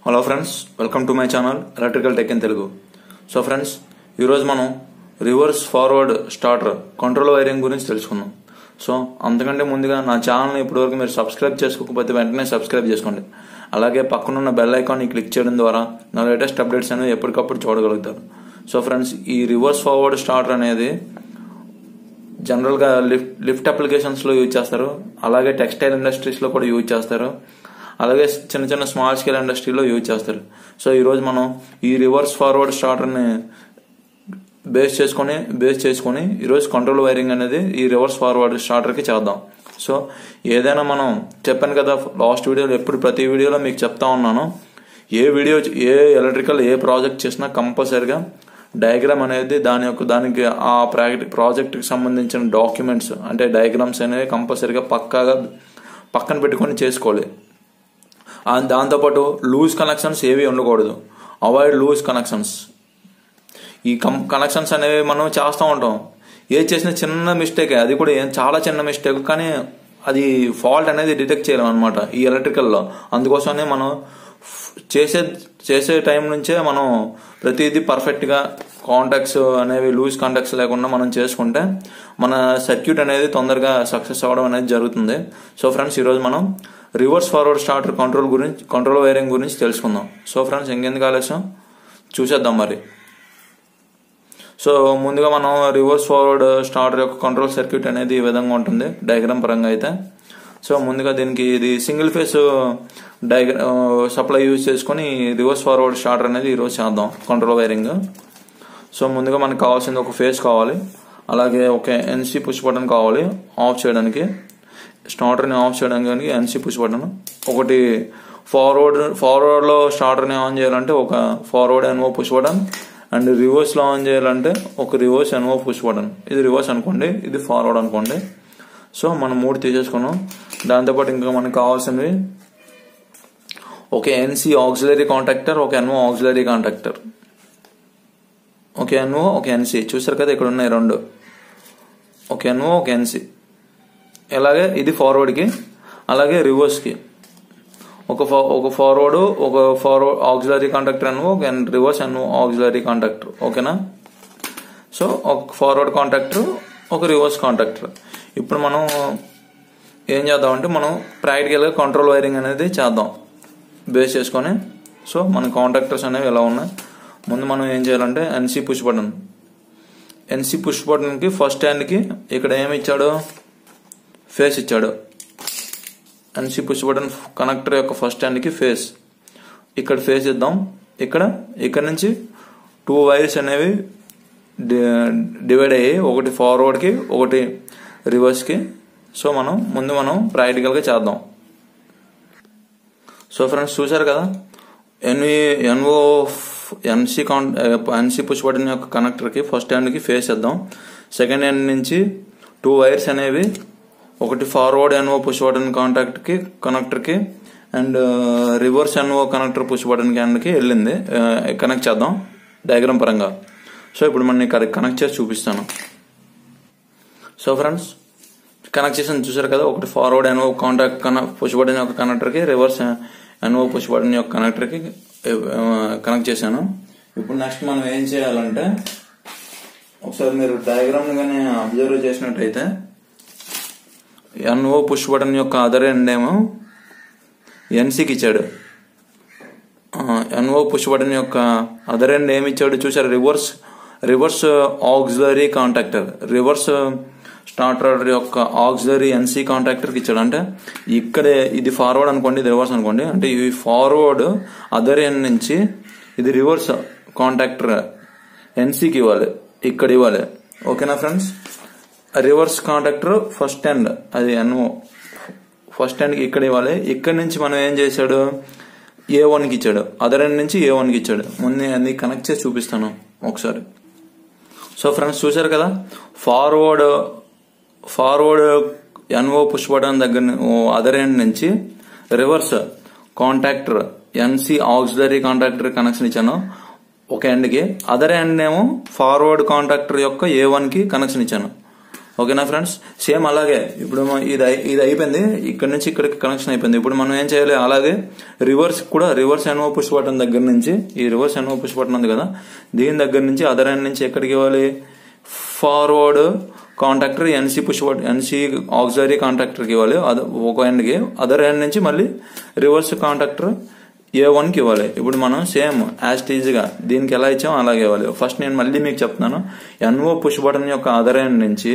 hello friends welcome to my channel electrical tech in Telugu so friends ఈరోజు మనం reverse forward starter control wiring గురించి తెలుసుకుందాం so అంతకంటే ముందుగా నా ఛానల్ని ఇప్పటివరకు మీరు సబ్స్క్రైబ్ చేసుకోకపోతే వెంటనే సబ్స్క్రైబ్ చేసుకోండి అలాగే పక్కనున్న బెల్ ఐకాన్ని క్లిక్ చేయడం ద్వారా నా లేటెస్ట్ అప్డేట్స్ అనేవి ఎప్పటికప్పుడు చూడగలుగుతారు సో ఫ్రెండ్స్ ఈ రివర్స్ ఫార్వర్డ్ స్టార్టర్ అనేది జనరల్గా లిఫ్ట్ లిఫ్ట్ అప్లికేషన్స్లో యూజ్ చేస్తారు అలాగే టెక్స్టైల్ ఇండస్ట్రీస్లో కూడా యూజ్ చేస్తారు అలాగే చిన్న చిన్న స్మాల్ స్కేల్ ఇండస్ట్రీలో యూజ్ చేస్తారు సో ఈరోజు మనం ఈ రివర్స్ ఫార్వర్డ్ స్టార్టర్ని బేస్ చేసుకొని బేస్ చేసుకొని ఈరోజు కంట్రోల్ వైరింగ్ అనేది ఈ రివర్స్ ఫార్వర్డ్ స్టార్టర్కి చేద్దాం సో ఏదైనా మనం చెప్పాను కదా లాస్ట్ వీడియోలో ఎప్పుడు ప్రతి వీడియోలో మీకు చెప్తా ఉన్నాను ఏ వీడియో ఏ ఎలక్ట్రికల్ ఏ ప్రాజెక్ట్ చేసినా కంపల్సరిగా డయాగ్రామ్ అనేది దాని యొక్క దానికి ఆ ప్రాజెక్ట్కి సంబంధించిన డాక్యుమెంట్స్ అంటే డయాగ్రామ్స్ అనేవి కంపల్సరిగా పక్కాగా పక్కన పెట్టుకొని చేసుకోవాలి దాంతోపాటు లూజ్ కనెక్షన్స్ ఏవి ఉండకూడదు అవాయిడ్ లూజ్ కనెక్షన్స్ ఈ కం కనెక్షన్స్ అనేవి మనం చేస్తూ ఉంటాం ఏ చేసిన చిన్న మిస్టేక్ అది కూడా ఏం చాలా చిన్న మిస్టేక్ కానీ అది ఫాల్ట్ అనేది డిటెక్ట్ చేయలేం అనమాట ఈ ఎలక్ట్రికల్లో అందుకోసమే మనం చేసే చేసే టైం నుంచే మనం ప్రతిదీ పర్ఫెక్ట్గా కాంటాక్ట్స్ అనేవి లూజ్ కాంటాక్ట్స్ లేకుండా మనం చేసుకుంటే మన సర్క్యూట్ అనేది తొందరగా సక్సెస్ అవ్వడం అనేది జరుగుతుంది సో ఫ్రెండ్స్ ఈరోజు మనం రివర్స్ ఫార్వర్డ్ స్టార్టర్ కంట్రోల్ గురించి కంట్రోల్ వైరింగ్ గురించి తెలుసుకుందాం సో ఫ్రెండ్స్ ఇంకెందుకు ఆలస్యం చూసేద్దాం మరి సో ముందుగా మనం రివర్స్ ఫార్వర్డ్ స్టార్టర్ యొక్క కంట్రోల్ సర్క్యూట్ అనేది ఈ విధంగా ఉంటుంది డయాగ్రామ్ పరంగా అయితే సో ముందుగా దీనికి ఇది single phase diagram supply use చేసుకొని రివర్స్ ఫార్వర్డ్ స్టార్టర్ అనేది ఈరోజు చేద్దాం కంట్రోల్ వైరింగ్ సో ముందుగా మనకు కావాల్సింది ఒక ఫేస్ కావాలి అలాగే ఒక ఎన్సీ పుష్ బటన్ కావాలి ఆఫ్ చేయడానికి స్టార్టర్ని ఆఫ్ చేయడానికి ఎన్సీ పుష్ బటన్ ఒకటి ఫార్వర్డ్ ఫార్వర్డ్లో స్టార్టర్ని ఆన్ చేయాలంటే ఒక forward NO push button and రివర్స్లో ఆన్ చేయాలంటే ఒక రివర్స్ ఎన్ఓ పుష్ బటన్ ఇది రివర్స్ అనుకోండి ఇది ఫార్వర్డ్ అనుకోండి సో మనం మూడు తీసేసుకున్నాం దాంతోపాటు ఇంకా మనకు కావాల్సినవి ఒక ఎన్సీ ఆక్సిలరీ కాంటాక్టర్ ఒక ఎన్ఓ ఆక్సిలరీ కాంటాక్టర్ ఒక ఎన్ఓ ఒక ఎన్సీ చూసారు కదా ఇక్కడ ఉన్నాయి రెండు ఒక ఎన్ఓ ఒక ఎన్సీ అలాగే ఇది ఫార్వర్డ్కి అలాగే రివర్స్కి ఒక ఒక ఫార్వర్డ్ ఒక ఫార్వర్డ్ ఆక్సిలరీ కాంటాక్టర్ అను ఒక రివర్స్ అను ఆక్సిలరీ కాంటాక్టర్ ఓకేనా సో ఒక ఫార్వర్డ్ కాంటాక్టర్ ఒక రివర్స్ కాంటాక్టర్ ఇప్పుడు మనం ఏం చేద్దామంటే మనం ప్రాక్టికల్గా కంట్రోల్ వైరింగ్ అనేది చేద్దాం బేస్ చేసుకొని సో మన కాంటాక్టర్స్ అనేవి ఎలా ఉన్నాయి ముందు మనం ఏం చేయాలంటే NC push button NC push బటన్కి ఫస్ట్ హ్యాండ్కి ఇక్కడ ఏమి ఇచ్చాడు ఫేస్ ఇచ్చాడు ఎన్సీ పుష్ బటన్ కనెక్టర్ యొక్క ఫస్ట్ హ్యాండ్కి ఫేస్ ఇక్కడ ఫేస్ ఇద్దాం ఇక్కడ ఇక్కడ నుంచి టూ వైర్స్ అనేవి డివైడ్ అయ్యాయి ఒకటి ఫార్వర్డ్కి ఒకటి రివర్స్కి సో మనం ముందు మనం ప్రాక్టికల్గా చేద్దాం సో ఫ్రెండ్స్ చూసారు కదా NV NO NC con NC push button యొక్క కనెక్టర్కి ఫస్ట్ హ్యాండ్కి ఫేస్ ఇద్దాం సెకండ్ హ్యాండ్ నుంచి టూ వైర్స్ అనేవి ఒకటి ఫార్వర్డ్ ఎన్ఓ పుష్ బటన్ కాంటాక్ట్కి కనెక్టర్కి and reverse NO connector push button హ్యాండ్కి వెళ్ళింది కనెక్ట్ చేద్దాం డయాగ్రామ్ పరంగా సో ఇప్పుడు మనం కనెక్ట్ చేసి చూపిస్తాను సో ఫ్రెండ్స్ కనెక్ట్ చేసిన చూసారు కదా ఒకటి forward NO contact push button యొక్క కనెక్టర్కి రివర్స్ ఎన్ఓ పుష్ బటన్ యొక్క కనెక్టర్కి కనెక్ట్ చేశాను ఇప్పుడు నెక్స్ట్ మనం ఏం చేయాలంటే ఒకసారి మీరు డయాగ్రామ్ కానీ అబ్జర్వ్ చేసినట్టయితే ఎన్ఓ పుష్ బటన్ యొక్క అదర్ ఎండ్ ఏమో ఎన్సీకి ఇచ్చాడు ఎన్ఓ పుష్ బటన్ యొక్క అదర్ ఎండ్ ఏమి ఇచ్చాడు చూసారు reverse reverse auxiliary contactor reverse starter యొక్క ఆక్సిలరీ ఎన్సీ కాంటాక్టర్కి ఇచ్చాడు అంటే ఇక్కడే ఇది ఫార్వర్డ్ అనుకోండి ఇది రివర్స్ అనుకోండి అంటే ఇవి ఫార్వర్డ్ అదర్ ఎండ్ నుంచి ఇది రివర్స్ కాంటాక్టర్ ఎన్సీకి ఇవ్వాలి ఇక్కడ ఇవ్వాలి ఓకేనా friends reverse contactor first hand అది ఎన్ఓ ఫస్ట్ హ్యాండ్కి ఇక్కడ ఇవ్వాలి ఇక్కడ నుంచి మనం ఏం చేశాడు ఏ వన్కి ఇచ్చాడు అదర్ ఎండ్ నుంచి ఏ వన్కి ఇచ్చాడు ముందు అన్ని కనెక్ట్ చేసి చూపిస్తాను ఒకసారి సో ఫ్రెండ్స్ చూసారు కదా forward forward NO push button దగ్గర అదర్ ఎండ్ నుంచి reverse contactor NC auxiliary contactor connection ఇచ్చాను ఒక ఎండ్కి అదర్ ఎండ్ ఏమో ఫార్వర్డ్ కాంటాక్టర్ యొక్క ఏ వన్కి కనెక్షన్ ఇచ్చాను ఓకేనా ఫ్రెండ్స్ సేమ్ అలాగే ఇప్పుడు మ- ఇది అయి- ఇది అయిపోయింది ఇక్కడ నుంచి ఇక్కడికి కనెక్షన్ అయిపోయింది ఇప్పుడు మనం ఏం చేయాలి అలాగే రివర్స్ కూడా రివర్స్ ఎన్ఓ పుష్ బటన్ దగ్గర నుంచి ఈ రివర్స్ ఎన్ఓ పుష్ బటన్ ఉంది కదా దీని దగ్గర నుంచి అదర్ ఎండ్ నుంచి ఎక్కడికి ఇవ్వాలి forward contactor NC push button NC auxiliary కాంటాక్టర్కి ఇవ్వాలి అద- ఒక ఎండ్కి అదర్ ఎండ్ నుంచి మళ్ళీ రివర్స్ కాంటాక్టర్ ఏ వన్కి ఇవ్వాలి ఇప్పుడు మనం సేమ్ యాజ్ గా దీనికి ఎలా ఇచ్చామో అలాగే ఇవ్వాలి ఫస్ట్ నేను మళ్ళీ మీకు చెప్తున్నాను ఎన్ఓ పుష్ బటన్ యొక్క అదర్ ఎండ్ నుంచి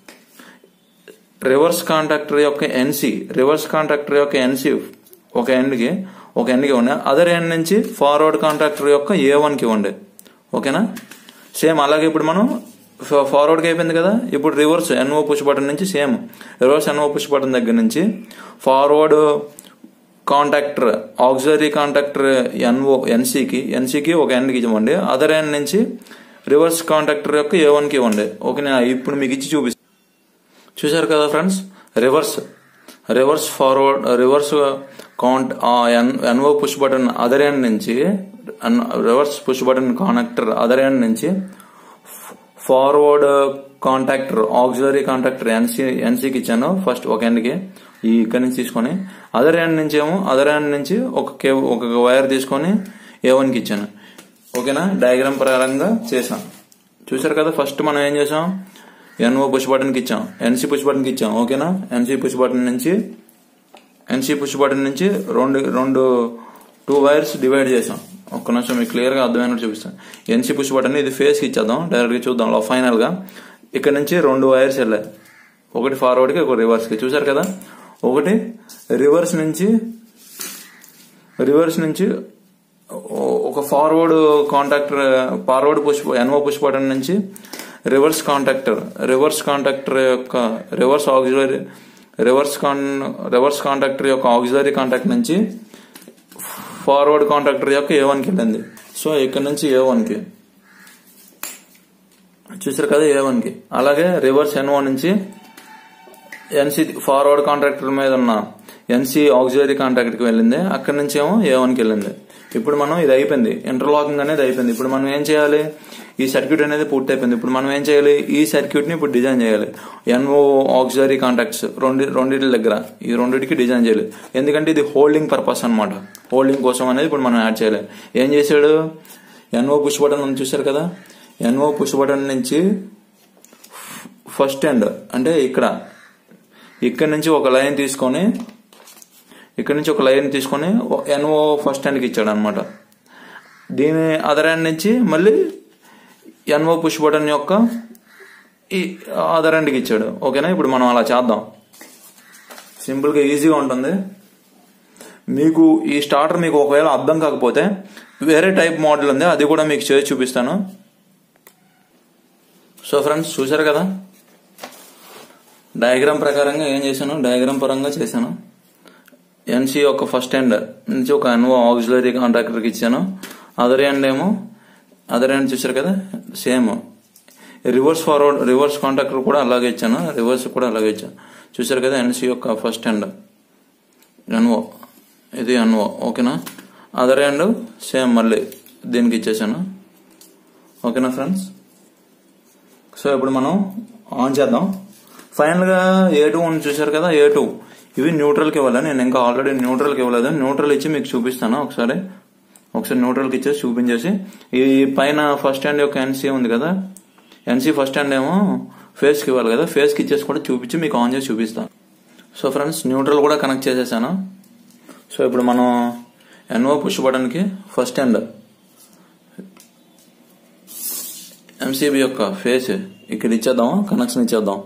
రివర్స్ కాంటాక్టర్ యొక్క ఎన్సి రివర్స్ కాంటాక్టర్ యొక్క ఎన్సి ఒక ఎండ్కి ఒక ఎండ్కి ఇవ్వండి అదర్ ఎండ్ నుంచి ఫార్వర్డ్ కాంటాక్టర్ యొక్క ఏ వన్కి ఇవ్వండి ఓకేనా సేమ్ అలాగే ఇప్పుడు మనం ఫార్వర్డ్కి అయిపోయింది కదా ఇప్పుడు రివర్స్ ఎన్ఓ పుష్ బటన్ నుంచి same reverse NO push button దగ్గర నుంచి forward contactor auxiliary contactor NO ఎన్సీకి ఎన్సీకి ఒక ఎండ్కి ఇవ్వండి అదర్ ఎండ్ నుంచి రివర్స్ కాంటాక్టర్ యొక్క ఏ వన్కి ఇవ్వండి ఓకే నేను ఇప్పుడు మీకు ఇచ్చి చూపిస్తాను చూశారు కదా friends reverse reverse forward reverse count NO push button other end నుంచి reverse push button connector other end నుంచి forward contactor auxiliary contactor NC ఎన్సీకి ఇచ్చాను ఫస్ట్ ఒక ఎండ్కి ఈ ఇక్కడ నుంచి తీసుకొని అదర్ ఎండ్ నుంచి ఏమో అదర్ ఎండ్ నుంచి ఒక కే ఒక వైర్ తీసుకొని ఏ వన్కి ఇచ్చాను ఓకేనా డయాగ్రామ్ ప్రకారంగా చేశాం చూశారు కదా ఫస్ట్ మనం ఏం చేసాం ఎన్ఓ పుష్ బటన్కి ఇచ్చాం ఎన్సీ పుష్ బటన్కి ఇచ్చాం ఓకేనా ఎన్సీ పుష్ బటన్ నుంచి ఎన్సీ పుష్ బటన్ నుంచి రెండు రెండు టూ వైర్స్ డివైడ్ చేసాం ఒక్క నిమిషం మీకు క్లియర్ గా అర్థమైనట్టు చూపిస్తాను ఎన్సీ పుష్ బటన్ ఇది ఫేస్ కి ఇచ్చేద్దాం డైరెక్ట్ గా చూద్దాం ఫైనల్ గా ఇక్కడ నుంచి రెండు వైర్స్ వెళ్ళాయి ఒకటి ఫార్వర్డ్ కి ఒకటి రివర్స్ కి చూసారు కదా ఒకటి రివర్స్ నుంచి రివర్స్ నుంచి ఓ- ఒక forward contactor forward push NO push button నుంచి రివర్స్ కాంటాక్టర్ రివర్స్ కాంటాక్టర్ యొక్క reverse auxiliary reverse con reverse contactor యొక్క ఆక్సిలరీ కాంటాక్ట్ నుంచి ఫార్వర్డ్ కాంటాక్టర్ యొక్క ఏ వన్కి వెళ్ళింది సో ఇక్కడ నుంచి ఏ వన్కి చూసారు కదా ఏ వన్కి అలాగే రివర్స్ ఎన్ వన్ నుంచి ఎన్సీ ఫార్వర్డ్ కాంట్రాక్టర్ మీద ఉన్న ఎన్సీ ఆక్సిలరీ కాంట్రాక్ట్ కి వెళ్ళింది అక్కడి నుంచి ఏమో ఏ వన్ కి వెళ్ళింది ఇప్పుడు మనం ఇది అయిపోయింది ఇంటర్లాకింగ్ అనేది అయిపోయింది ఇప్పుడు మనం ఏం చేయాలి ఈ సర్క్యూట్ అనేది పూర్తి అయిపోయింది ఇప్పుడు మనం ఏం చేయాలి ఈ సర్క్యూట్ ని ఇప్పుడు డిజైన్ చేయాలి ఎన్ఓ ఆక్సిలరీ కాంటాక్ట్స్ రెండు రెండింటి దగ్గర ఈ రెండింటికి డిజైన్ చేయాలి ఎందుకంటే ఇది హోల్డింగ్ పర్పస్ అన్నమాట హోల్డింగ్ కోసం అనేది ఇప్పుడు మనం యాడ్ చేయాలి ఏం చేశాడు ఎన్ఓ పుష్ బటన్ ఉంది చూశారు కదా ఎన్ఓ పుష్ బటన్ నుంచి ఫస్ట్ ఎండ్ అంటే ఇక్కడ ఇక్కడ నుంచి ఒక లైన్ తీసుకొని ఇక్కడ నుంచి ఒక లైన్ తీసుకొని ఎన్ఓ ఫస్ట్ హ్యాండ్కి ఇచ్చాడు అనమాట దీని అదర్ హ్యాండ్ నుంచి మళ్ళీ ఎన్ఓ పుష్ బటన్ యొక్క ఈ అదర్ హ్యాండ్కి ఇచ్చాడు ఓకేనా ఇప్పుడు మనం అలా చేద్దాం సింపుల్గా ఈజీగా ఉంటుంది మీకు ఈ స్టార్టర్ మీకు ఒకవేళ అర్థం కాకపోతే వేరే టైప్ మోడల్ ఉంది అది కూడా మీకు చేసి చూపిస్తాను సో ఫ్రెండ్స్ చూసారు కదా డయాగ్రామ్ ప్రకారంగా ఏం చేశాను డయాగ్రామ్ పరంగా చేశాను ఎన్సీ ఒక ఫస్ట్ ఎండ్ నుంచి ఒక ఎన్ఓ ఆక్సిలరీ కాంట్రాక్టర్కి ఇచ్చాను అదర్ ఎండ్ ఏమో అదర్ ఎండ్ చూసారు కదా same reverse forward reverse contractor కూడా అలాగే ఇచ్చాను రివర్స్ కూడా అలాగే ఇచ్చాను చూసారు కదా ఎన్సీ యొక్క ఫస్ట్ ఎండ్ ఎన్ఓ ఇది ఎన్ఓ ఓకేనా అదర్ ఎండ్ సేమ్ మళ్ళీ దీనికి ఇచ్చేసాను ఓకేనా ఫ్రెండ్స్ సో ఇప్పుడు మనం ఆన్ చేద్దాం ఫైనల్ గా ఏ టూ ఉంది చూసారు కదా ఏ టూ ఇవి న్యూట్రల్ కి ఇవ్వాలి నేను ఇంకా ఆల్రెడీ న్యూట్రల్ కి ఇవ్వలేదు న్యూట్రల్ ఇచ్చి మీకు చూపిస్తాను ఒకసారి ఒకసారి న్యూట్రల్ కి ఇచ్చేసి చూపించేసి ఈ పైన ఫస్ట్ హ్యాండ్ యొక్క ఎన్సీ ఉంది కదా ఎన్సీ ఫస్ట్ హ్యాండ్ ఏమో ఫేస్ కి ఇవ్వాలి కదా ఫేస్ కి ఇచ్చేసి కూడా చూపించి మీకు ఆన్ చేసి చూపిస్తాను సో ఫ్రెండ్స్ న్యూట్రల్ కూడా కనెక్ట్ చేసేసాను సో ఇప్పుడు మనం ఎన్ఓ పుష్ బటన్ కి ఫస్ట్ హ్యాండ్ ఎంసీబీ యొక్క ఫేస్ ఇక్కడ ఇచ్చేద్దాం కనెక్షన్ ఇచ్చేద్దాం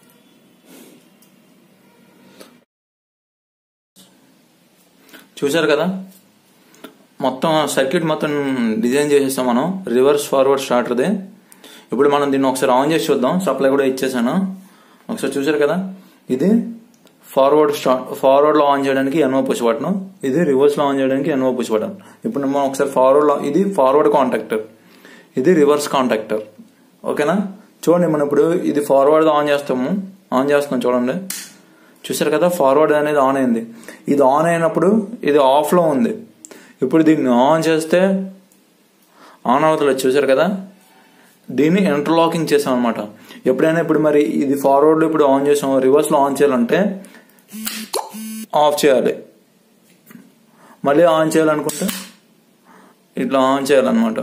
చూశారు కదా మొత్తం సర్క్యూట్ మొత్తం డిజైన్ చేసేస్తాం మనం రివర్స్ ఫార్వర్డ్ స్టార్టర్ది ఇప్పుడు మనం దీన్ని ఒకసారి ఆన్ చేసి చూద్దాం సప్లై కూడా ఇచ్చేసాను ఒకసారి చూశారు కదా ఇది ఫార్వర్డ్ స్టార్ట్ ఫార్వర్డ్ లో ఆన్ చేయడానికి ఎన్ఓ పుష్ బటన్ ఇది రివర్స్ లో ఆన్ చేయడానికి ఎన్ఓ పుష్ బటన్ ఇప్పుడు మనం ఒకసారి ఫార్వర్డ్ లో ఇది ఫార్వర్డ్ కాంటాక్టర్ ఇది రివర్స్ కాంటాక్టర్ ఓకేనా చూడండి మనం ఇప్పుడు ఇది ఫార్వర్డ్ ఆన్ చేస్తాము ఆన్ చేస్తున్నాం చూడండి చూసారు కదా ఫార్వర్డ్ అనేది ఆన్ అయింది ఇది ఆన్ అయినప్పుడు ఇది ఆఫ్ లో ఉంది ఇప్పుడు దీన్ని ఆన్ చేస్తే ఆన్ అవుతుంది చూసారు కదా దీన్ని ఇంటర్లాకింగ్ చేసాం అనమాట ఎప్పుడైనా ఇప్పుడు మరి ఇది ఫార్వర్డ్లో ఇప్పుడు ఆన్ చేసాం రివర్స్లో ఆన్ చేయాలంటే ఆఫ్ చేయాలి మళ్ళీ ఆన్ చేయాలనుకుంటే ఇట్లా ఆన్ చేయాలన్నమాట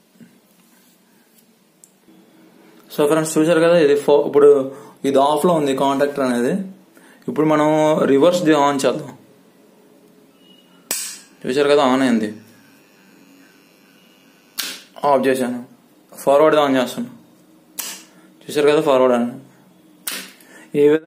సో ఫ్రెండ్స్ చూసారు కదా ఇది ఫో ఇప్పుడు ఇది ఆఫ్లో ఉంది కాంటాక్టర్ అనేది ఇప్పుడు మనం రివర్స్ ది ఆన్ చేద్దాం చూసారు కదా ఆన్ అయింది ఆఫ్ చేశాను ఫార్వర్డ్ ఆన్ చేస్తాను చూసారు కదా ఫార్వర్డ్ అని ఈ విధంగా